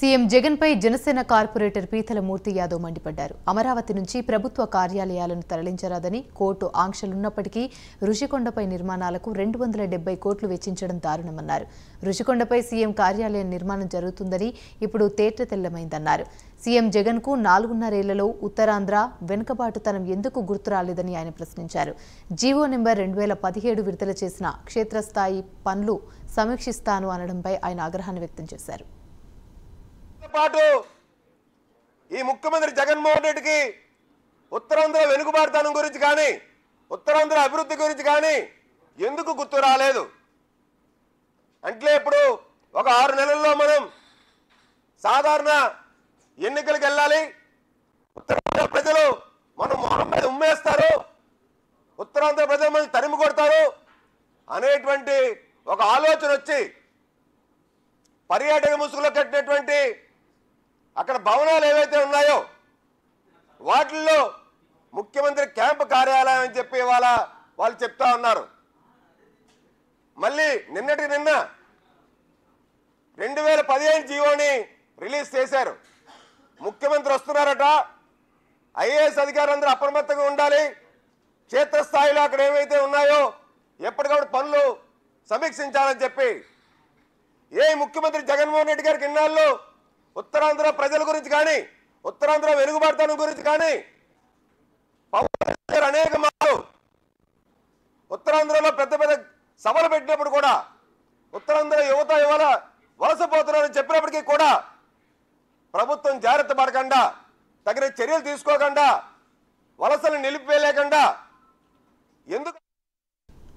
CM జగన్పై Janasena corporator పీతల మూర్తి యాదవ్ మండిపడ్డారు అమరావతి నుంచి ప్రభుత్వ కార్యాలయాలను తరలించరాదని కోర్టు ఆంక్షలున్నప్పటికీ రుషికొండపై నిర్మాణాలకు రెండు వందల డెబ్బై కోట్లు వెచ్చించడం దారుణమన్నారు రుషికొండపై సీఎం కార్యాలయం నిర్మాణం జరుగుతుందని ఇప్పుడు తేటతెల్లమైందన్నారు సీఎం జగన్కు నాలుగున్నరేళ్లలో ఉత్తరాంధ్ర వెనుకబాటుతనం ఎందుకు గుర్తు రాలేదని ఆయన ప్రశ్నించారు జీవో నెంబర్ రెండు వేల పదిహేడు విడుదల చేసిన క్షేత్రస్థాయి పనులు సమీక్షిస్తాను అనడంపై ఆయన ఆగ్రహాన్ని వ్యక్తం చేశారు పాటు ఈ ముఖ్యమంత్రి జగన్మోహన్ రెడ్డికి ఉత్తరాంధ్ర వెనుకబాటుతనం గురించి కానీ ఉత్తరాంధ్ర అభివృద్ధి గురించి కానీ ఎందుకు గుర్తు రాలేదు అంటే ఇప్పుడు ఒక ఆరు నెలల్లో మనం సాధారణ ఎన్నికలకు వెళ్ళాలి ఉత్తరాంధ్ర ప్రజలు మనం మొహం మీద ఉమ్మేస్తారు ఉత్తరాంధ్ర ప్రజలు మనల్ని తరిమి కొడతారు అనేటువంటి ఒక ఆలోచన వచ్చి పర్యాటక ముసుగులో కట్టినటువంటి అక్కడ భవనాలు ఏవైతే ఉన్నాయో వాటిల్లో ముఖ్యమంత్రి క్యాంపు కార్యాలయం అని చెప్పి ఇవాళ వాళ్ళు చెప్తా ఉన్నారు మళ్ళీ నిన్నటి నిన్న రెండు వేల పదిహేను జీవోని రిలీజ్ చేశారు ముఖ్యమంత్రి వస్తున్నారట ఐఏఎస్ అధికారులందరూ అప్రమత్తంగా ఉండాలి క్షేత్రస్థాయిలో అక్కడ ఏవైతే ఉన్నాయో ఎప్పటికప్పుడు పనులు సమీక్షించాలని చెప్పి ఏ ముఖ్యమంత్రి జగన్మోహన్ రెడ్డి గారికి ఇన్నాళ్ళు ఉత్తరాంధ్ర ప్రజల గురించి కానీ ఉత్తరాంధ్ర వెనుకబాటుతనం గురించి కానీ పవన్ కళ్యాణ్ గారు అనేక మార్లు ఉత్తరాంధ్రలో పెద్ద పెద్ద సభలు పెట్టినప్పుడు కూడా ఉత్తరాంధ్ర యువత ఇవాళ వలసపోతున్నారని చెప్పినప్పటికీ కూడా ప్రభుత్వం జాగ్రత్త పడకుండా తగిన చర్యలు తీసుకోకుండా వలసలు నిలిపివేయలేకుండా ఎందుకు